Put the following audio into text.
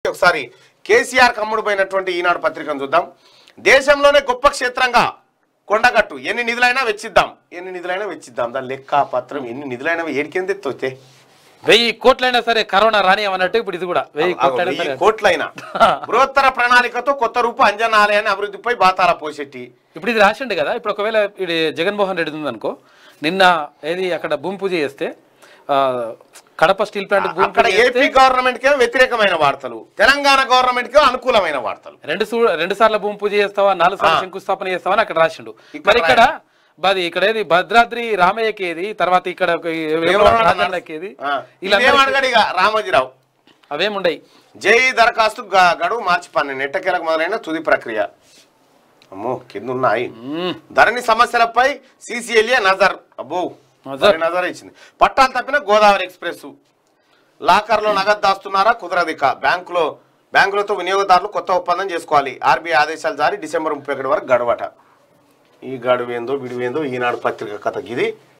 ఒకసారి కేసీఆర్ కమ్ముడుపోయినటువంటి ఈనాడు పత్రికను చూద్దాం దేశంలోనే గొప్ప క్షేత్రంగా కొండగట్టు ఎన్ని నిధులైనా వెచ్చిద్దాం ఎన్ని నిధులైనా వెచ్చిద్దాం దాని లెక్క పత్రం ఎన్ని నిధులైనా ఏడికింది ఎత్తొచ్చే వెయ్యి కోట్లైనా సరే కరోనా రాని అన్నట్టు ఇప్పుడు ఇది కూడా వెయ్యి కోట్లైనా వెయ్యి సరే కోట్లైన బృహత్తర ప్రణాళికతో కొత్త రూపు అంజనా ఆలయాన్ని అభివృద్ధిపై బాతాల పోసెట్టి ఇప్పుడు ఇది రాసిండు కదా ఇప్పుడు ఒకవేళ ఇది జగన్మోహన్ రెడ్డి ఉందనుకో నిన్న ఏది అక్కడ భూమి పూజ చేస్తే ఆ, కడప స్టీల్ ప్లాంట్ భూమి అక్కడ పూజ చేస్తే ఏపీ గవర్నమెంట్ కే వ్యతిరేకమైన వార్తలు తెలంగాణ గవర్నమెంట్ కే అనుకూలమైన వార్తలు రెండు సూ- రెండు సార్లు భూమి పూజ చేస్తావా నాలుగు సార్లు శంకుస్థాపన చేస్తావా అని అక్కడ రాసిండు ఇక్కడ మరి ఇక్కడ బాది ఇక్కడ ఏది భద్రాద్రి రామయ్యకి ఏది తర్వాత ఇక్కడ ఒక ఈ వేములవాడ రాజన్నకి ఏది ఆ, ఇలా ఇదేమనగాడు ఇక రామోజీరావు అవేముండయి జేఈ దరఖాస్తు గ- గడువు మార్చి పన్నెండు ఎట్టకేలకు మొదలైన తుది ప్రక్రియ అమ్మో కింద ఉన్నాయి మ్మ్. ధరణి సమస్యలపై సిసిఎల్ఏ నజర్ అబ్బో నజర్. మరి నజర్ ఇచ్చింది పట్టాలు తప్పిన గోదావరి ఎక్స్ప్రెస్ లాకర్లో నగదు దాస్తున్నారా కుదరదిక బ్యాంకులో బ్యాంకులతో వినియోగదారులు కొత్త ఒప్పందం చేసుకోవాలి ఆర్బీఐ ఆదేశాలు జారీ డిసెంబర్ ముప్పై ఒకటి వరకు గడువట ఈ గడువు ఏందో విడువేందో ఈనాడు పత్రిక కథ ఇది